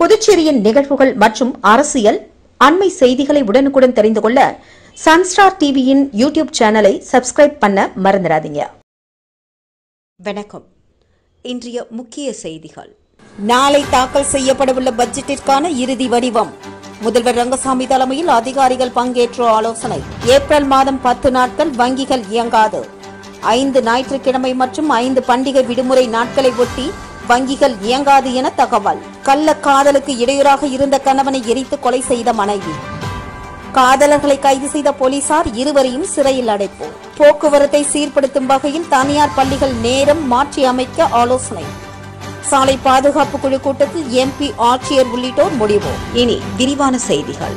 புதுச்சேரியின் நிகழ்வுகள் மற்றும் அரசியல் அண்மை செய்திகளை உடனுக்குடன் தெரிந்து கொள்ள சன்ஸ்டார் டிவியின் யூடியூப் சேனலை சப்ஸ்கிரைப் பண்ண மறந்துடாதீங்க வணக்கம் இன்றைய முக்கிய செய்திகள் நாளை தாக்கல் செய்யப்படவுள்ள பட்ஜெட்டிற்கான இறுதி வடிவம் முதல்வர் ரங்கசாமி தலைமையில் அதிகாரிகள் பங்கேற்று ஆலோசனை ஏப்ரல் மாதம் பத்து நாட்கள் வங்கிகள் இயங்காது ஐந்து ஞாயிற்றுக்கிழமை மற்றும் ஐந்து பண்டிகை விடுமுறை நாட்களை ஒட்டி வங்கிகள் இயங்காது என தகவல் கள்ள காதலுக்கு இடையூறாக இருந்த கணவனை எரித்து கொலை செய்த மனைவி காதலர்களை கைது செய்த போலீசார் இருவரையும் சிறையில் அடைப்பு போக்குவரத்தை சீர்படுத்தும் வகையில் தனியார் பள்ளிகள் நேரம் மாற்றி அமைக்க ஆலோசனை சாலை பாதுகாப்பு குழு கூட்டத்தில் எம்பி ஆட்சியர் உள்ளிட்டோர் முடிவு இனி விரிவான செய்திகள்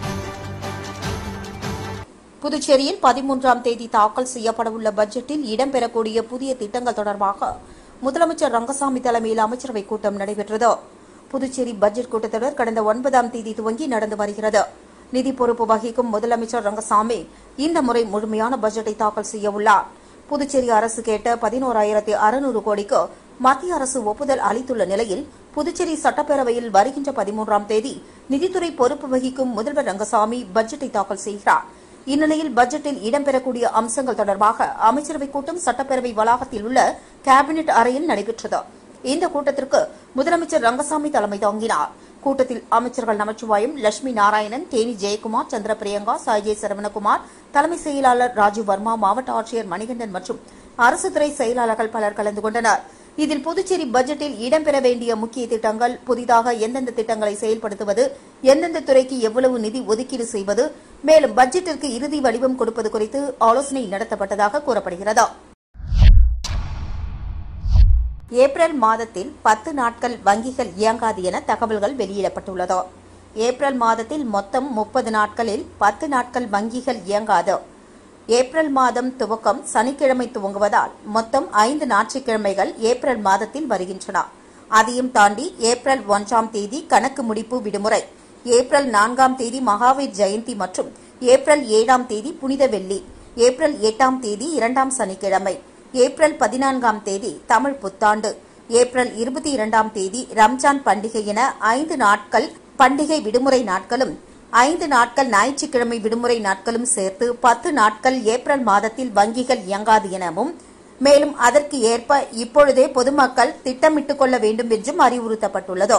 புதுச்சேரியில் பதிமூன்றாம் தேதி தாக்கல் செய்யப்படவுள்ள பட்ஜெட்டில் இடம்பெறக்கூடிய புதிய திட்டங்கள் தொடர்பாக முதலமைச்சர் ரங்கசாமி தலைமையில் அமைச்சரவைக் கூட்டம் நடைபெற்றது புதுச்சேரி பட்ஜெட் கூட்டத்தொடர் கடந்த ஒன்பதாம் தேதி துவங்கி நடந்து வருகிறது நிதி பொறுப்பு வகிக்கும் முதலமைச்சர் ரங்கசாமி இந்த முறை முழுமையான பட்ஜெட்டை தாக்கல் செய்ய உள்ளார் புதுச்சேரி அரசு கேட்ட பதினோராயிரத்தி அறுநூறு கோடிக்கு மத்திய அரசு ஒப்புதல் அளித்துள்ள நிலையில் புதுச்சேரி சட்டப்பேரவையில் வருகின்ற பதிமூன்றாம் தேதி நிதித்துறை பொறுப்பு வகிக்கும் முதல்வர் ரங்கசாமி பட்ஜெட்டை தாக்கல் செய்கிறார் இந்நிலையில் பட்ஜெட்டில் இடம்பெறக்கூடிய அம்சங்கள் தொடர்பாக அமைச்சரவைக் கூட்டம் சட்டப்பேரவை வளாகத்தில் உள்ள கேபினெட் அறையில் நடைபெற்றது இந்த கூட்டத்திற்கு முதலமைச்சர் ரங்கசாமி தலைமை தாங்கினார் கூட்டத்தில் அமைச்சர்கள் நமச்சிவாயம் லட்சுமி நாராயணன் தேனி ஜெயக்குமார் சந்திர பிரியங்கா சாய்ஜே சரவணகுமார் தலைமை செயலாளர் ராஜீவ் வர்மா மாவட்ட ஆட்சியர் மணிகண்டன் மற்றும் அரசு துறை செயலாளர்கள் பலர் கலந்து கொண்டனர் இதில் புதுச்சேரி பட்ஜெட்டில் இடம்பெற வேண்டிய முக்கிய திட்டங்கள் புதிதாக எந்தெந்த திட்டங்களை செயல்படுத்துவது எந்தெந்த துறைக்கு எவ்வளவு நிதி ஒதுக்கீடு செய்வது மேலும் பட்ஜெட்டிற்கு இறுதி வடிவம் கொடுப்பது குறித்து ஆலோசனை நடத்தப்பட்டதாக கூறப்படுகிறது ஏப்ரல் மாதத்தில் பத்து நாட்கள் வங்கிகள் இயங்காது என தகவல்கள் வெளியிடப்பட்டுள்ளது ஏப்ரல் மாதத்தில் மொத்தம் முப்பது நாட்களில் பத்து நாட்கள் வங்கிகள் இயங்காது ஏப்ரல் மாதம் துவக்கம் சனிக்கிழமை துவங்குவதால் மொத்தம் ஐந்து ஞாயிற்றுக்கிழமைகள் ஏப்ரல் மாதத்தில் வருகின்றன அதையும் தாண்டி ஏப்ரல் ஒன்றாம் தேதி கணக்கு முடிப்பு விடுமுறை ஏப்ரல் நான்காம் தேதி மகாவீர் ஜெயந்தி மற்றும் ஏப்ரல் ஏழாம் தேதி புனித வெள்ளி ஏப்ரல் எட்டாம் தேதி இரண்டாம் சனிக்கிழமை ஏப்ரல் பதினான்காம் தேதி தமிழ் புத்தாண்டு ஏப்ரல் இருபத்தி இரண்டாம் தேதி ரம்ஜான் பண்டிகை என ஐந்து நாட்கள் பண்டிகை விடுமுறை நாட்களும் ஐந்து நாட்கள் ஞாயிற்றுக்கிழமை விடுமுறை நாட்களும் சேர்த்து பத்து நாட்கள் ஏப்ரல் மாதத்தில் வங்கிகள் இயங்காது எனவும் மேலும் அதற்கு ஏற்ப இப்பொழுதே பொதுமக்கள் திட்டமிட்டுக் கொள்ள வேண்டும் என்றும் அறிவுறுத்தப்பட்டுள்ளது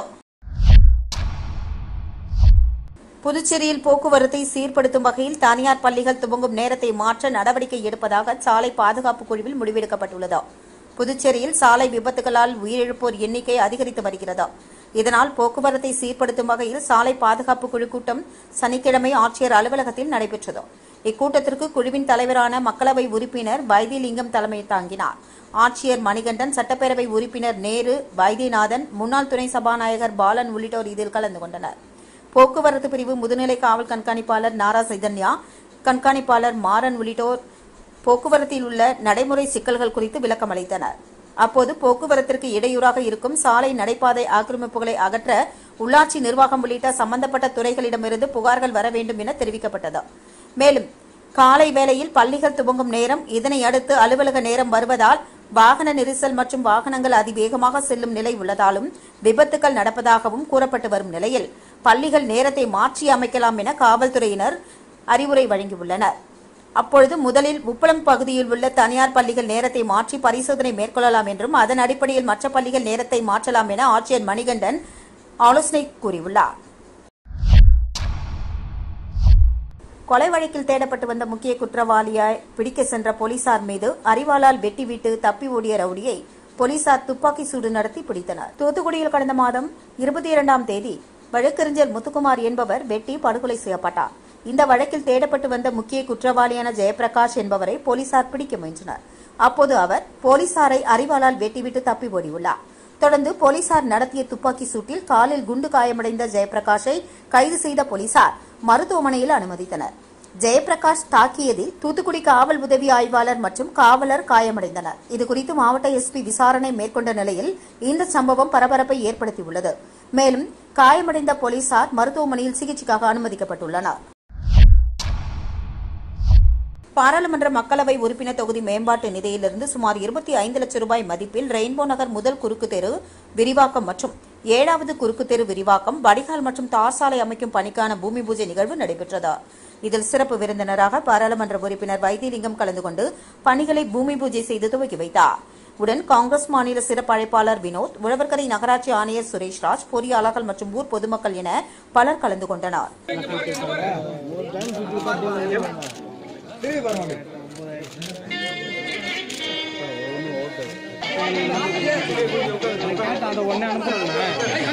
புதுச்சேரியில் போக்குவரத்தை சீர்படுத்தும் வகையில் தனியார் பள்ளிகள் துவங்கும் நேரத்தை மாற்ற நடவடிக்கை எடுப்பதாக சாலை பாதுகாப்பு குழுவில் முடிவெடுக்கப்பட்டுள்ளது புதுச்சேரியில் சாலை விபத்துகளால் உயிரிழப்போர் எண்ணிக்கை அதிகரித்து வருகிறது இதனால் போக்குவரத்தை சீர்படுத்தும் வகையில் சாலை பாதுகாப்பு குழு கூட்டம் சனிக்கிழமை ஆட்சியர் அலுவலகத்தில் நடைபெற்றது இக்கூட்டத்திற்கு குழுவின் தலைவரான மக்களவை உறுப்பினர் வைத்தியலிங்கம் தலைமை தாங்கினார் ஆட்சியர் மணிகண்டன் சட்டப்பேரவை உறுப்பினர் நேரு வைத்தியநாதன் முன்னாள் துணை சபாநாயகர் பாலன் உள்ளிட்டோர் இதில் கலந்து கொண்டனர் போக்குவரத்து பிரிவு முதுநிலை காவல் கண்காணிப்பாளர் நாரா சைதன்யா கண்காணிப்பாளர் மாறன் உள்ளிட்டோர் போக்குவரத்தில் உள்ள நடைமுறை சிக்கல்கள் குறித்து விளக்கம் அளித்தனர் அப்போது போக்குவரத்திற்கு இடையூறாக இருக்கும் சாலை நடைபாதை ஆக்கிரமிப்புகளை அகற்ற உள்ளாட்சி நிர்வாகம் உள்ளிட்ட சம்பந்தப்பட்ட துறைகளிடமிருந்து புகார்கள் வர வேண்டும் என தெரிவிக்கப்பட்டது மேலும் காலை வேளையில் பள்ளிகள் துவங்கும் நேரம் இதனை அடுத்து அலுவலக நேரம் வருவதால் வாகன நெரிசல் மற்றும் வாகனங்கள் அதிவேகமாக செல்லும் நிலை உள்ளதாலும் விபத்துகள் நடப்பதாகவும் கூறப்பட்டு வரும் நிலையில் பள்ளிகள் நேரத்தை மாற்றி அமைக்கலாம் என காவல்துறையினர் அறிவுரை வழங்கியுள்ளனர் அப்பொழுது முதலில் உப்பளம் பகுதியில் உள்ள தனியார் பள்ளிகள் நேரத்தை மாற்றி பரிசோதனை மேற்கொள்ளலாம் என்றும் அதன் அடிப்படையில் மற்ற பள்ளிகள் நேரத்தை மாற்றலாம் என ஆட்சியர் மணிகண்டன் ஆலோசனை கூறியுள்ளார் கொலை வழக்கில் தேடப்பட்டு வந்த முக்கிய குற்றவாளியாய் பிடிக்க சென்ற போலீசார் மீது அரிவாளால் வெட்டிவிட்டு தப்பி ஓடிய ரவுடியை போலீசார் துப்பாக்கி சூடு நடத்தி பிடித்தனர் தூத்துக்குடியில் கடந்த மாதம் இருபத்தி இரண்டாம் தேதி வழக்கறிஞர் முத்துக்குமார் என்பவர் வெட்டி படுகொலை செய்யப்பட்டார் இந்த வழக்கில் தேடப்பட்டு வந்த முக்கிய குற்றவாளியான ஜெயபிரகாஷ் என்பவரை போலீசார் பிடிக்க முயன்றனர் அப்போது அவர் போலீசாரை அரிவாளால் வெட்டிவிட்டு தப்பி ஓடியுள்ளார் தொடர்ந்து போலீசார் நடத்திய துப்பாக்கி சூட்டில் காலில் குண்டு காயமடைந்த ஜெயபிரகாஷை கைது செய்த போலீசார் மருத்துவமனையில் அனுமதித்தனர் ஜெயபிரகாஷ் தாக்கியதில் தூத்துக்குடி காவல் உதவி ஆய்வாளர் மற்றும் காவலர் காயமடைந்தனர் இதுகுறித்து மாவட்ட எஸ்பி விசாரணை மேற்கொண்ட நிலையில் இந்த சம்பவம் பரபரப்பை ஏற்படுத்தியுள்ளது மேலும் காயமடைந்த போலீசார் மருத்துவமனையில் சிகிச்சைக்காக அனுமதிக்கப்பட்டுள்ளனர் பாராளுமன்ற மக்களவை உறுப்பினர் தொகுதி மேம்பாட்டு நிதியிலிருந்து சுமார் இருபத்தி ஐந்து லட்சம் ரூபாய் மதிப்பில் ரெயின்போ நகர் முதல் குறுக்கு தெரு விரிவாக்கம் மற்றும் ஏழாவது குறுக்கு தெரு விரிவாக்கம் வடிகால் மற்றும் தார் சாலை அமைக்கும் பணிக்கான பூமி பூஜை நிகழ்வு நடைபெற்றது இதில் சிறப்பு விருந்தினராக பாராளுமன்ற உறுப்பினர் வைத்தியலிங்கம் கலந்து கொண்டு பணிகளை பூமி பூஜை செய்து துவக்கி வைத்தார் உடன் காங்கிரஸ் மாநில சிறப்பு அழைப்பாளர் வினோத் உழவர்கரை நகராட்சி ஆணையர் சுரேஷ்ராஜ் பொறியாளர்கள் மற்றும் ஊர் பொதுமக்கள் என பலர் கலந்து கொண்டனர் அந்த ஒன்னே அனுப்புறேன்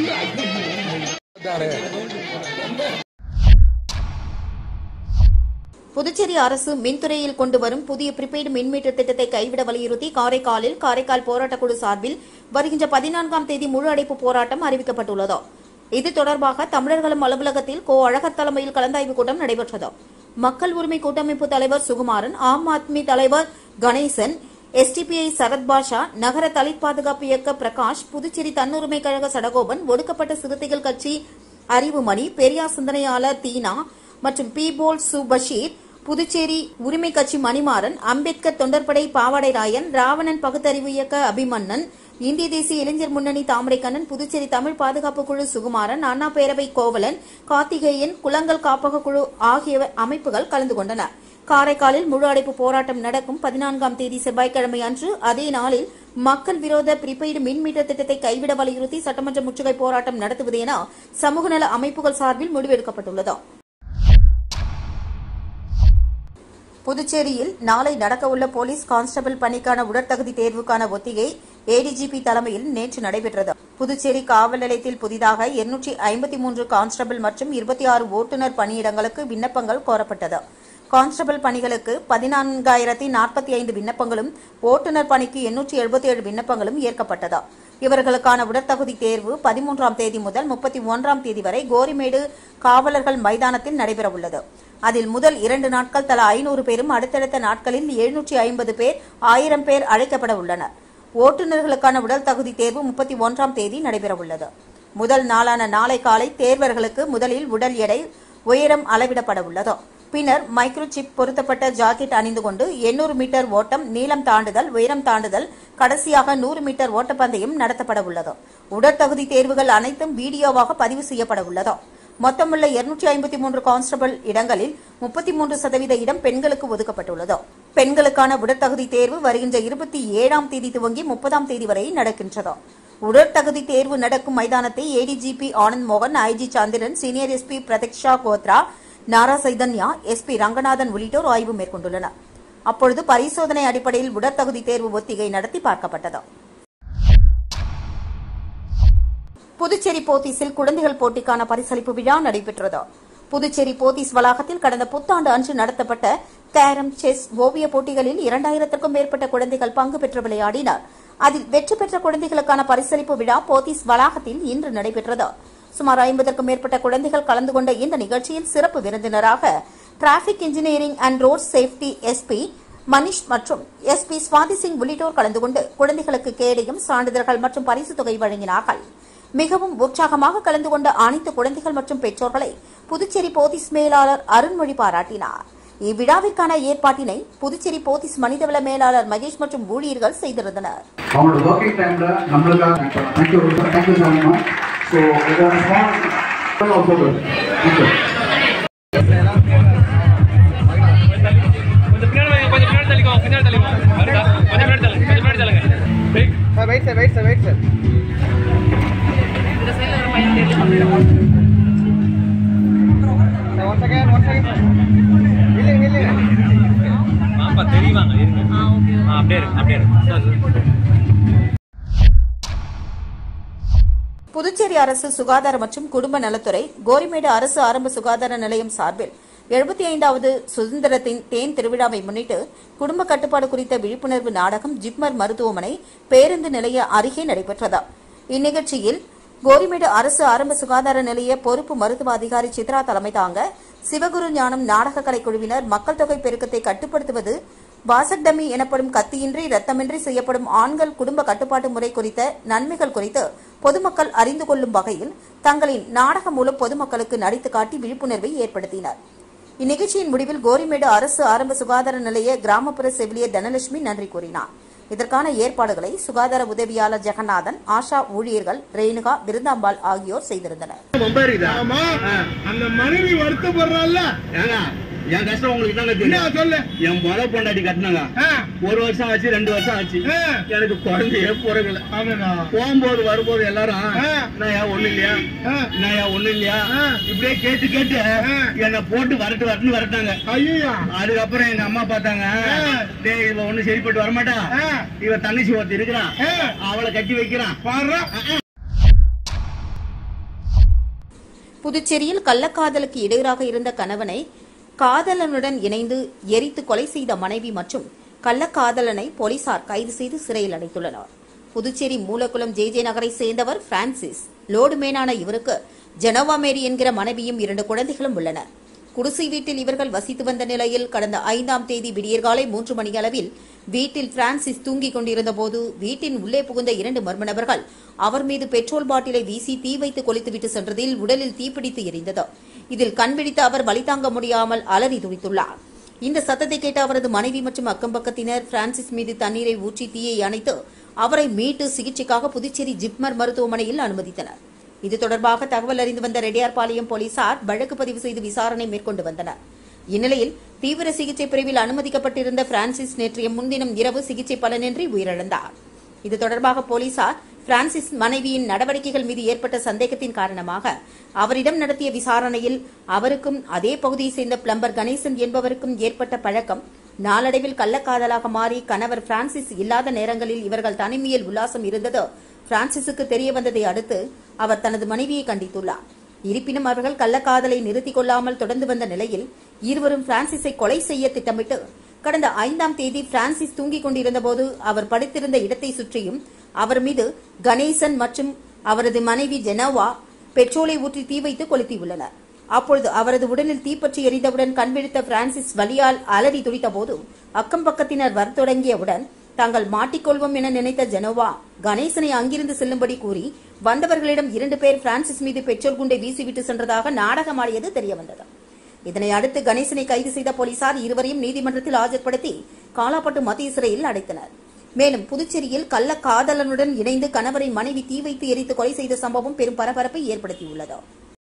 புதுச்சேரி அரசு மின்துறையில் கொண்டு வரும் புதிய பிரிபெய்டு மின்மீட்டர் திட்டத்தை கைவிட வலியுறுத்தி காரைக்காலில் காரைக்கால் போராட்டக்குழு சார்பில் வருகின்ற பதினான்காம் தேதி முழு அடைப்பு போராட்டம் அறிவிக்கப்பட்டுள்ளது இது தொடர்பாக தமிழர்களும் அலுவலகத்தில் கோ அழகர் தலைமையில் கலந்தாய்வு கூட்டம் நடைபெற்றது மக்கள் உரிமை கூட்டமைப்பு தலைவர் சுகுமாரன் ஆம் ஆத்மி தலைவர் கணேசன் எஸ்டிபிஐ சரத் பாஷா நகர தலித் பாதுகாப்பு இயக்க பிரகாஷ் புதுச்சேரி தன்னுரிமை கழக சடகோபன் ஒடுக்கப்பட்ட சிறுத்தைகள் கட்சி அறிவுமணி பெரியார் சிந்தனையாளர் தீனா மற்றும் பீபோல் சு பஷீர் புதுச்சேரி உரிமை கட்சி மணிமாறன் அம்பேத்கர் தொண்டர்படை பாவாடை ராயன் ராவணன் பகுத்தறிவு இயக்க அபிமன்னன் இந்திய தேசிய இளைஞர் முன்னணி தாமரைக்கண்ணன் புதுச்சேரி தமிழ் பாதுகாப்பு குழு சுகுமாரன் அண்ணா பேரவை கோவலன் கார்த்திகேயன் குளங்கள் காப்பக குழு ஆகிய அமைப்புகள் கலந்து கொண்டன காரைக்காலில் முழு அடைப்பு போராட்டம் நடக்கும் பதினான்காம் தேதி செவ்வாய்க்கிழமை அன்று அதே நாளில் மக்கள் விரோத பிரிபெய்டு மின் மீட்டர் திட்டத்தை கைவிட வலியுறுத்தி சட்டமன்ற முற்றுகை போராட்டம் நடத்துவது என சமூக நல அமைப்புகள் சார்பில் முடிவெடுக்கப்பட்டுள்ளது புதுச்சேரியில் நாளை நடக்கவுள்ள போலீஸ் கான்ஸ்டபிள் பணிக்கான உடற்தகுதி தேர்வுக்கான ஒத்திகை ஏடிஜிபி தலைமையில் நேற்று நடைபெற்றது புதுச்சேரி காவல் நிலையத்தில் புதிதாக இருநூற்றி ஐம்பத்தி மூன்று கான்ஸ்டபிள் மற்றும் இருபத்தி ஆறு ஓட்டுநர் பணியிடங்களுக்கு விண்ணப்பங்கள் கோரப்பட்டது கான்ஸ்டபிள் பணிகளுக்கு பதினான்காயிரத்தி நாற்பத்தி ஐந்து விண்ணப்பங்களும் ஓட்டுநர் பணிக்கு எண்ணூற்றி எழுபத்தி ஏழு விண்ணப்பங்களும் ஏற்கப்பட்டது இவர்களுக்கான உடற்தகுதி தேர்வு பதிமூன்றாம் தேதி முதல் முப்பத்தி ஒன்றாம் தேதி வரை கோரிமேடு காவலர்கள் மைதானத்தில் நடைபெறவுள்ளது அதில் முதல் இரண்டு நாட்கள் தலா ஐநூறு பேரும் அடுத்தடுத்த நாட்களில் எழுநூற்றி ஐம்பது பேர் ஆயிரம் பேர் அழைக்கப்பட உள்ளனர் ஓட்டுநர்களுக்கான உடல் தகுதி தேர்வு முப்பத்தி ஒன்றாம் தேதி நடைபெறவுள்ளது முதல் நாளான நாளை காலை தேர்வர்களுக்கு முதலில் உடல் எடை உயரம் அளவிடப்பட உள்ளது பின்னர் மைக்ரோ சிப் பொருத்தப்பட்ட ஜாக்கெட் அணிந்து கொண்டு எண்ணூறு மீட்டர் ஓட்டம் நீளம் தாண்டுதல் உயரம் தாண்டுதல் கடைசியாக நூறு மீட்டர் ஓட்டப்பந்தயம் நடத்தப்பட உள்ளது உடற்தகுதி தேர்வுகள் அனைத்தும் வீடியோவாக பதிவு செய்யப்பட உள்ளது மொத்தமுள்ள இருநூற்றி ஐம்பத்தி மூன்று கான்ஸ்டபிள் இடங்களில் முப்பத்தி மூன்று சதவீத இடம் பெண்களுக்கு ஒதுக்கப்பட்டுள்ளது பெண்களுக்கான உடற்தகுதி தேர்வு வருகின்ற இருபத்தி ஏழாம் தேதி துவங்கி முப்பதாம் தேதி வரை நடக்கின்றது உடற்தகுதி தேர்வு நடக்கும் மைதானத்தை ஏடிஜிபி ஆனந்த் மோகன் IG Chandran senior SP Pratiksha Godara Nara Chaitanya SP Ranganathan உள்ளிட்டோர் ஆய்வு மேற்கொண்டுள்ளனர் அப்பொழுது பரிசோதனை அடிப்படையில் உடற்தகுதி தேர்வு ஒத்திகை நடத்தி பார்க்கப்பட்டது புதுச்சேரி போத்தீஸில் குழந்தைகள் போட்டிக்கான பரிசளிப்பு விழா நடைபெற்றது புதுச்சேரி போத்தீஸ் வளாகத்தில் கடந்த புத்தாண்டு அன்று நடத்தப்பட்ட கேரம் செஸ் ஓவிய போட்டிகளில் இரண்டாயிரத்திற்கும் மேற்பட்ட குழந்தைகள் பங்கு பெற்று விளையாடினர் அதில் வெற்றி பெற்ற குழந்தைகளுக்கான பரிசளிப்பு விழா போத்தீஸ் வளாகத்தில் இன்று நடைபெற்றது சுமார் ஐம்பதற்கும் மேற்பட்ட குழந்தைகள் கலந்து கொண்ட இந்த நிகழ்ச்சியில் சிறப்பு விருந்தினராக traffic engineering and road safety SP Manish மற்றும் எஸ்பி சுவாதி சிங் உள்ளிட்டோர் கலந்து கொண்டு குழந்தைகளுக்கு கேடயம் சான்றிதழ்கள் மற்றும் பரிசு தொகை வழங்கினார்கள் மிகவும் உற்சாகமாக கலந்து கொண்ட அனைத்து குழந்தைகள் மற்றும் பெற்றோர்களை புதுச்சேரி போத்தீஸ் மேலாளர் அருண்மொழி பாராட்டினார் இவ்விழாவிற்கான ஏற்பாட்டினை புதுச்சேரி போத்தீஸ் மனிதவள மேலாளர் மகேஷ் மற்றும் ஊழியர்கள் செய்திருந்தனர் அவங்களோட ஒர்க்கிங் டைம்ல நம்மளுக்காக தேங்க்யூ தேங்க்யூ சார் ஸோ இதோட ஸ்மால் ஃபோட்டோ தேங்க்யூ கொஞ்சம் பின்னாடி வாங்க, கொஞ்சம் பின்னாடி தள்ளிக்கோ பின்னாடி தள்ளிக்கோ வருதா? கொஞ்சம் பின்னாடி தள்ளுங்க கொஞ்சம் பின்னாடி தள்ளுங்க wait sir wait sir wait sir wait sir one second one second இல்லை இல்லை ஆப்பா தெரியுவாங்க இருங்க ஆ அப்படியே இருக்கு அப்படியே இருக்கு சார் புதுச்சேரி அரசு சுகாதார மற்றும் குடும்ப நலத்துறை கோரிமேடு அரசு ஆரம்ப சுகாதார நிலையம் சார்பில் எழுபத்தி ஐந்தாவது சுதந்திரத்தின் தேன் திருவிழாவை முன்னிட்டு குடும்ப கட்டுப்பாடு குறித்த விழிப்புணர்வு நாடகம் ஜிப்மர் மருத்துவமனை பேருந்து நிலைய அருகே நடைபெற்றது இந்நிகழ்ச்சியில் கோரிமேடு அரசு ஆரம்ப சுகாதார நிலைய பொறுப்பு மருத்துவ அதிகாரி சித்ரா தலைமை தாங்க சிவகுரு ஞானம் நாடக கலை குழுவினர் மக்கள் தொகை பெருக்கத்தை கட்டுப்படுத்துவது வாசக்டமி எனப்படும் கத்தியின்றி ரத்தமின்றி செய்யப்படும் ஆண்கள் குடும்ப கட்டுப்பாட்டு முறை குறித்த நன்மைகள் குறித்து பொதுமக்கள் அறிந்து கொள்ளும் வகையில் தங்களின் நாடகம் மூலம் பொதுமக்களுக்கு நடித்து காட்டி விழிப்புணர்வை ஏற்படுத்தினர் இந்நிகழ்ச்சியின் முடிவில் கோரிமேடு அரசு ஆரம்ப சுகாதார நிலைய கிராமப்புற செவிலியர் தனலட்சுமி நன்றி கூறினார் இதற்கான ஏற்பாடுகளை சுகாதார உதவியாளர் ஜெகநாதன் ஆஷா ஊழியர்கள் ரேணுகா விருந்தாம்பாள் ஆகியோர் செய்திருந்தனர் ஆமா அந்த மனைவி வருத்தப்படுறாள்ல ஏங்க என் கஷ்டம் உங்களுக்கு தாங்க என்ன தெரியும் சொல்லு என் முத பொண்டாட்டி கட்டினாங்க ஆ, ஒரு வருஷம் ஆச்சு ரெண்டு வருஷம் ஆச்சு ஆ. எனக்கு குழந்தையே பிறகுல ஆமாண்ணா. போகும்போது வரும்போது எல்லாரும் ஆ. நான் ஏன் ஒண்ணு இல்லையா ஆ. நான் ஏன் ஒண்ணு இல்லையா ஆ. இப்படியே கேட்டு கேட்டு ஆ. என்னை போட்டு வரட்டு வரட்டுன்னு வரட்டாங்க ஐயையோ. அதுக்கப்புறம் எங்க அம்மா பார்த்தாங்க ஆ. டேய் இவ ஒண்ணு சரிப்பட்டு வரமாட்டா ஆ. இவ தங்கச்சி ஒருத்தி இருக்கிறான் ஆ. அவளை கட்டி வைக்கிறான் பாருடா. புதுச்சேரியில் கள்ளக்காதலுக்கு இடையூறாக இருந்த கணவனை காதலனுடன் இணைந்து எரித்து கொலை செய்த மனைவி மற்றும் கள்ளக்காதலனை போலீசார் கைது செய்து சிறையில் அடைத்துள்ளனர் புதுச்சேரி மூலக்குளம் ஜே ஜே நகரை சேர்ந்தவர் பிரான்சிஸ் லோடுமேனான இவருக்கு ஜெனோவா மேரி என்கிற மனைவியும் இரண்டு குழந்தைகளும் உள்ளனர் குடிசை வீட்டில் இவர்கள் வசித்து வந்த நிலையில் கடந்த ஐந்தாம் தேதி விடியற்காலை மூன்று மணியளவில் வீட்டில் பிரான்சிஸ் தூங்கிக் கொண்டிருந்த போது வீட்டின் உள்ளே புகுந்த இரண்டு மர்ம நபர்கள் அவர் மீது பெட்ரோல் பாட்டிலை வீசி தீ வைத்து கொளுத்துவிட்டு சென்றதில் உடலில் தீப்பிடித்து எரிந்தது இதில் கண்பிடித்த அவர் வலி தாங்க முடியாமல் அலறி துடித்துள்ளார் இந்த சத்தத்தை கேட்ட அவரது மனைவி மற்றும் அக்கம்பக்கத்தினர் பிரான்சிஸ் மீது தண்ணீரை ஊற்றி தீயை அணைத்து அவரை மீட்டு சிகிச்சைக்காக புதுச்சேரி ஜிப்மர் மருத்துவமனையில் அனுமதித்தனர் இது தொடர்பாக தகவல் அறிந்து வந்த ரெட்டியார்பாளையம் போலீசார் வழக்கு பதிவு செய்து விசாரணை மேற்கொண்டு வந்தனர் இந்நிலையில் தீவிர சிகிச்சை பிரிவில் அனுமதிக்கப்பட்டிருந்த பிரான்சிஸ் நேற்றைய முன்தினம் இரவு சிகிச்சை பலனின்றி உயிரிழந்தார் இது தொடர்பாக போலீசார் பிரான்சிஸ் மனைவியின் நடவடிக்கைகள் மீது ஏற்பட்ட சந்தேகத்தின் காரணமாக அவரிடம் நடத்திய விசாரணையில் அவருக்கும் அதே பகுதியைச் சேர்ந்த பிளம்பர் கணேசன் என்பவருக்கும் ஏற்பட்ட பழக்கம் நாளடைவில் கள்ளக்காதலாக மாறி கணவர் பிரான்சிஸ் இல்லாத நேரங்களில் இவர்கள் தனிமையில் உல்லாசம் இருந்தது பிரான்சிஸுக்கு தெரிய வந்ததை அடுத்து அவர் தனது மனைவியை கண்டித்துள்ளார் இருப்பினும் அவர்கள் கள்ளக்காதலை நிறுத்திக் கொள்ளாமல் தொடர்ந்து வந்த நிலையில் இருவரும் பிரான்சிஸை கொலை செய்ய திட்டமிட்டு கடந்த ஐந்தாம் தேதி பிரான்சிஸ் தூங்கிக் கொண்டிருந்தபோது அவர் படுத்திருந்த இடத்தை சுற்றியும் அவர் மீது கணேசன் மற்றும் அவரது மனைவி ஜெனோவா பெட்ரோலை ஊற்றி தீ வைத்து கொளுத்தியுள்ளனர் அப்பொழுது அவரது உடலில் தீப்பற்றி எரிந்தவுடன் கண்விழித்த பிரான்சிஸ் வலியால் அலறி துடித்தபோது அக்கம் பக்கத்தினர் வரத் தொடங்கியவுடன் தாங்கள் மாட்டிக்கொள்வோம் என நினைத்த ஜெனோவா கணேசனை அங்கிருந்து செல்லும்படி கூறி வந்தவர்களிடம் இரண்டு பேர் பிரான்சிஸ் மீது பெட்ரோல் குண்டை வீசிவிட்டு சென்றதாக நாடகமாடியது தெரியவந்தது இதனை அடுத்து கணேசனை கைது செய்த போலீசார் இருவரையும் நீதிமன்றத்தில் ஆஜர்படுத்தி காலாப்பட்டு மத்திய சிறையில் அடைத்தனர் மேலும் புதுச்சேரியில் கள்ள காதலனுடன் இணைந்து கணவரை மனைவி தீ வைத்து எரித்து கொலை செய்த சம்பவம் பெரும் பரபரப்பை ஏற்படுத்தியுள்ளது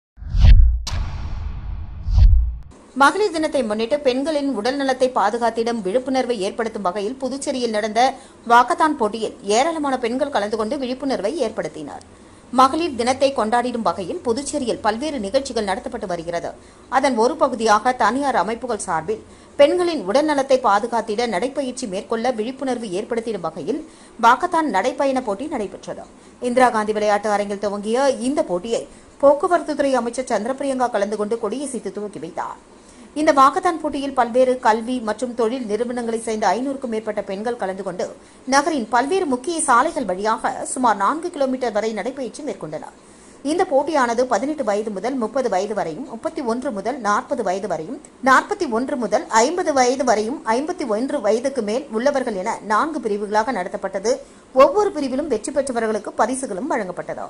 மகளிர் தினத்தை முன்னிட்டு பெண்களின் உடல் நலத்தை பாதுகாத்திடும் விழிப்புணர்வை ஏற்படுத்தும் வகையில் புதுச்சேரியில் நடந்த வாக்கத்தான் போட்டியில் ஏராளமான பெண்கள் கலந்து கொண்டு விழிப்புணர்வை ஏற்படுத்தினர் மகளிர் தினத்தை கொண்டாடிடும் வகையில் புதுச்சேரியில் பல்வேறு நிகழ்ச்சிகள் நடத்தப்பட்டு வருகிறது அதன் ஒரு பகுதியாக தனியார் அமைப்புகள் சார்பில் பெண்களின் உடல்நலத்தை பாதுகாத்திட நடைப்பயிற்சி மேற்கொள்ள விழிப்புணர்வு ஏற்படுத்திடும் வகையில் வாக்கத்தான் நடைப்பயண போட்டி நடைபெற்றது இந்திரா காந்தி விளையாட்டு அரங்கில் துவங்கிய இந்த போட்டியை போக்குவரத்துத்துறை அமைச்சர் சந்திரபிரியங்கா கலந்து கொண்டு கொடியசைத்து துவக்கி வைத்தார் இந்த வாக்கத்தான் போட்டியில் பல்வேறு கல்வி மற்றும் தொழில் நிறுவனங்களைச் சேர்ந்த ஐநூறுக்கும் மேற்பட்ட பெண்கள் கலந்து கொண்டு நகரின் பல்வேறு முக்கிய சாலைகள் வழியாக சுமார் நான்கு கிலோமீட்டர் வரை நடைபயிற்சி மேற்கொண்டனர் இந்த போட்டியானது பதினெட்டு வயது முதல் முப்பது வயது வரையும் முப்பத்தி ஒன்று முதல் நாற்பது வயது வரையும் நாற்பத்தி ஒன்று முதல் ஐம்பது வயது வரையும் ஐம்பத்தி ஒன்று வயதுக்கு மேல் உள்ளவர்கள் என நான்கு பிரிவுகளாக நடத்தப்பட்டது ஒவ்வொரு பிரிவிலும் வெற்றி பெற்றவர்களுக்கு பரிசுகளும் வழங்கப்பட்டது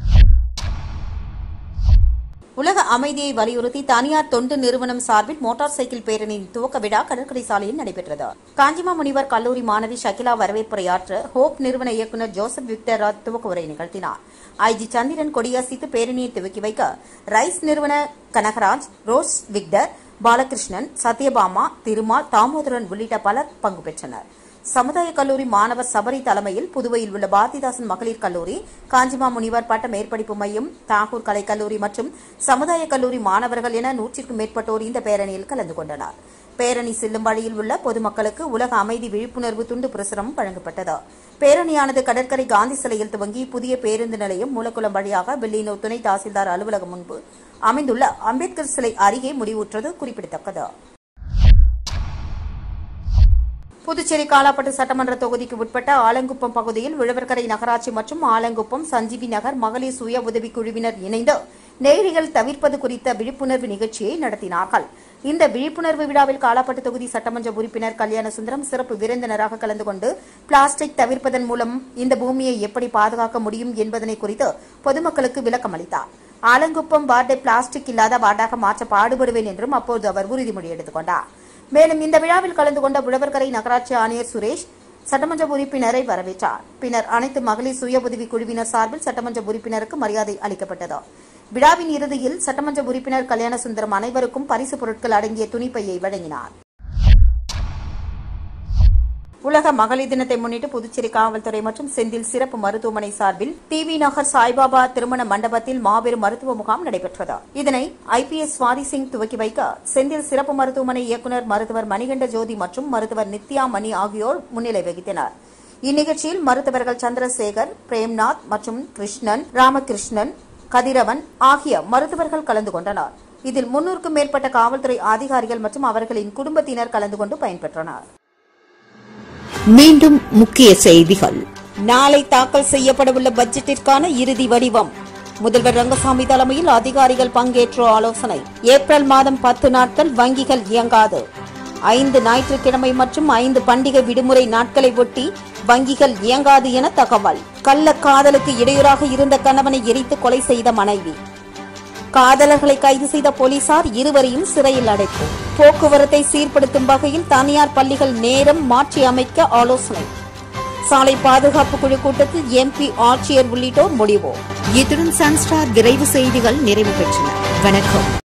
உலக அமைதியை வலியுறுத்தி தனியார் தொண்டு நிறுவனம் சார்பில் மோட்டார் சைக்கிள் பேரணியின் துவக்க விழா கடற்கரை சாலையில் நடைபெற்றது காஞ்சிமா முனிவர் கல்லூரி மாணவி ஷகிலா வரவேற்புரையாற்ற ஹோப் நிறுவன இயக்குநர் ஜோசப் விக்டர் ராஜ் துவக்க உரை நிகழ்த்தினார் ஐஜி சந்திரன் கொடியசைத்து பேரணியை துவக்கி வைக்க ரைஸ் நிறுவன கனகராஜ் ரோஸ் விக்டர் பாலகிருஷ்ணன் சத்யபாமா திருமால் தாமோதரன் உள்ளிட்ட பலர் பங்கு பெற்றனர் சமுதாய கல்லூரி மாணவர் சபரி தலைமையில் புதுவையில் உள்ள பாரதிதாசன் மகளிர் கல்லூரி காஞ்சிமா முனிவர் பட்ட மேற்படிப்பு மையம் தாகூர் கலை கல்லூரி மற்றும் சமுதாய கல்லூரி மாணவர்கள் என நூற்றிற்கும் மேற்பட்டோர் இந்த பேரணியில் கலந்து கொண்டனர் பேரணி செல்லும் வழியில் உள்ள பொதுமக்களுக்கு உலக அமைதி விழிப்புணர்வு துண்டு பிரசுரம் வழங்கப்பட்டது பேரணியானது கடற்கரை காந்தி சிலையில் துவங்கி புதிய பேருந்து நிலையம் மூலக்குளம் வழியாக வெள்ளியனூர் துணை தாசில்தார் அலுவலகம் முன்பு அமைந்துள்ள அம்பேத்கர் சிலை அருகே முடிவுற்றது குறிப்பிடத்தக்கது புதுச்சேரி காலாப்பட்டு சட்டமன்ற தொகுதிக்கு உட்பட்ட ஆலங்குப்பம் பகுதியில் உழவர்கரை நகராட்சி மற்றும் ஆலங்குப்பம் சஞ்சீவி நகர் மகளிர் சுய உதவிக் குழுவினர் இணைந்து நேரிகள் தவிர்ப்பது குறித்த விழிப்புணர்வு நிகழ்ச்சியை நடத்தினார்கள் இந்த விழிப்புணர்வு விழாவில் காலாப்பட்டு தொகுதி சட்டமன்ற உறுப்பினர் கல்யாண சுந்தரம் சிறப்பு விருந்தினராக கலந்து கொண்டு பிளாஸ்டிக் தவிர்ப்பதன் மூலம் இந்த பூமியை எப்படி பாதுகாக்க முடியும் என்பதனை குறித்து பொதுமக்களுக்கு விளக்கம் அளித்தார் ஆலங்குப்பம் வார்டை பிளாஸ்டிக் இல்லாத வார்டாக மாற்ற பாடுபடுவேன் என்றும் அப்போது அவர் உறுதிமொழி எடுத்துக் கொண்டார் மேலும் இந்த விழாவில் கலந்து கொண்ட உழவர்கரை நகராட்சி ஆணையர் சுரேஷ் சட்டமன்ற உறுப்பினரை வரவேற்றார் பின்னர் அனைத்து மகளிர் சுய உதவி குழுவினர் சார்பில் சட்டமன்ற உறுப்பினருக்கு மரியாதை அளிக்கப்பட்டது விழாவின் இறுதியில் சட்டமன்ற உறுப்பினர் கல்யாணசுந்தரம் அனைவருக்கும் பரிசு பொருட்கள் அடங்கிய துணிப்பையை வழங்கினார் உலக மகளிர் தினத்தை முன்னிட்டு புதுச்சேரி காவல்துறை மற்றும் செந்தில் சிறப்பு மருத்துவமனை சார்பில் டிவி நகர் சாய்பாபா திருமண மண்டபத்தில் மாபெரும் மருத்துவ முகாம் நடைபெற்றது இதனை ஐபிஎஸ் சுவாதி சிங் துவக்கி வைக்க செந்தில் சிறப்பு மருத்துவமனை இயக்குநர் மருத்துவர் மணிகண்ட ஜோதி மற்றும் மருத்துவர் நித்யா மணி ஆகியோர் முன்னிலை வகித்தனர் இந்நிகழ்ச்சியில் மருத்துவர்கள் சந்திரசேகர் பிரேம்நாத் மற்றும் கிருஷ்ணன் ராமகிருஷ்ணன் கதிரவன் ஆகிய மருத்துவர்கள் கலந்து கொண்டனர் இதில் முன்னூறுக்கும் மேற்பட்ட காவல்துறை அதிகாரிகள் மற்றும் அவர்களின் குடும்பத்தினர் கலந்து கொண்டு பயன்பெற்றனர் மீண்டும் முக்கிய செய்திகள் நாளை தாக்கல் செய்யப்படவுள்ள பட்ஜெட்டிற்கான இறுதி வடிவம் முதல்வர் ரங்கசாமி தலைமையில் அதிகாரிகள் பங்கேற்ற ஆலோசனை ஏப்ரல் மாதம் பத்து நாட்கள் வங்கிகள் இயங்காது ஐந்து ஞாயிற்றுக்கிழமை மற்றும் ஐந்து பண்டிகை விடுமுறை நாட்களை ஒட்டி வங்கிகள் இயங்காது என தகவல் கள்ள காதலுக்கு இடையூறாக இருந்த கணவனை எரித்து கொலை செய்த மனைவி காதலர்களை கைது செய்த போலீசார் இருவரையும் சிறையில் அடைப்பு போக்குவரத்தை சீர்படுத்தும் வகையில் தனியார் பள்ளிகள் நேரம் மாற்றி அமைக்க ஆலோசனை சாலை பாதுகாப்பு குழு கூட்டத்தில் எம்பி ஆட்சியர் உள்ளிட்டோர் முடிவு இத்துடன் சன்ஸ்டார் விரைவு செய்திகள் நிறைவு பெற்றன வணக்கம்